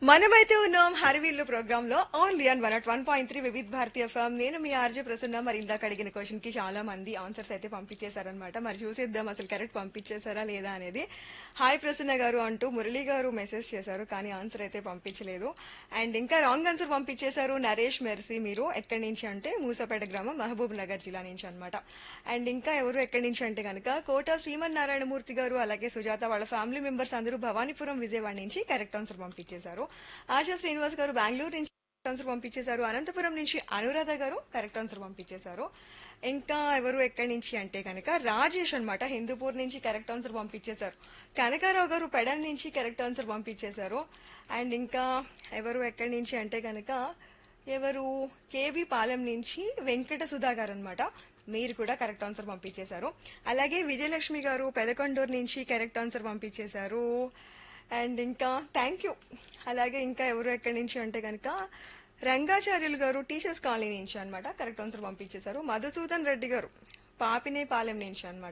మనమైతే ఉన్నాం హరివిల్లు ప్రోగ్రామ్ లో only on one at one point three Vividh Bharatiya FM నేను మీ ఆర్జే ప్రసన్న మరి ఇందాక అడిగిన క్వశ్చన్ కి చాలా మంది ఆన్సర్స్ అయితే పంపించేశారనమాట మరి చూసేద్దాం అసలు కరెక్ట్ పంపించేశారా లేదా అనేది హాయ్ ప్రసన్న గారు అంటూ మురళి గారు మెసేజ్ చేశారు కానీ ఆన్సర్ అయితే పంపించలేదు అండ్ ఇంకా రాంగ్ ఆన్సర్ పంపించేశారు నరేష్ మెర్సీ మీరు ఎక్కడి నుంచి అంటే మూసపేట గ్రామం మహబూబ్ నగర్ జిల్లా నుంచి అనమాట అండ్ ఇంకా ఎవరు ఎక్కడి నుంచి అంటే కనుక కోట శ్రీమన్ నారాయణమూర్తి గారు అలాగే సుజాత వాళ్ళ ఫ్యామిలీ మెంబర్స్ అందరూ భవానీపురం విజయవాడ నుంచి కరెక్ట్ ఆన్సర్ పంపించేశారు ఆశా శ్రీనివాస్ గారు బెంగళూరు నుంచి కరెక్ట్ ఆన్సర్ పంపించేశారు అనంతపురం నుంచి అనురాధ గారు కరెక్ట్ ఆన్సర్ పంపించేశారు ఇంకా ఎవరు ఎక్కడి నుంచి అంటే కనుక రాజేష్ అన్నమాట హిందూపూర్ నుంచి కరెక్ట్ ఆన్సర్ పంపించేశారు కనకారావు గారు పెడన్ నుంచి కరెక్ట్ ఆన్సర్ పంపించేశారు అండ్ ఇంకా ఎవరు ఎక్కడి నుంచి అంటే కనుక ఎవరు కేబీ పాలెం నుంచి వెంకట సుధా గారు అనమాట మీరు కూడా కరెక్ట్ ఆన్సర్ పంపించేశారు అలాగే విజయలక్ష్మి గారు పెదకొండూరు నుంచి కరెక్ట్ ఆన్సర్ పంపించేశారు అండ్ ఇంకా థ్యాంక్ యూ అలాగే ఇంకా ఎవరు ఎక్కడి నుంచి అంటే కనుక రంగాచార్యులు గారు టీచర్స్ కాలనీ నుంచి అన్నమాట కరెక్ట్ ఆన్సర్ పంపించేశారు మధుసూదన్ రెడ్డి గారు పాపినేపాలెం నుంచి అన్నమాట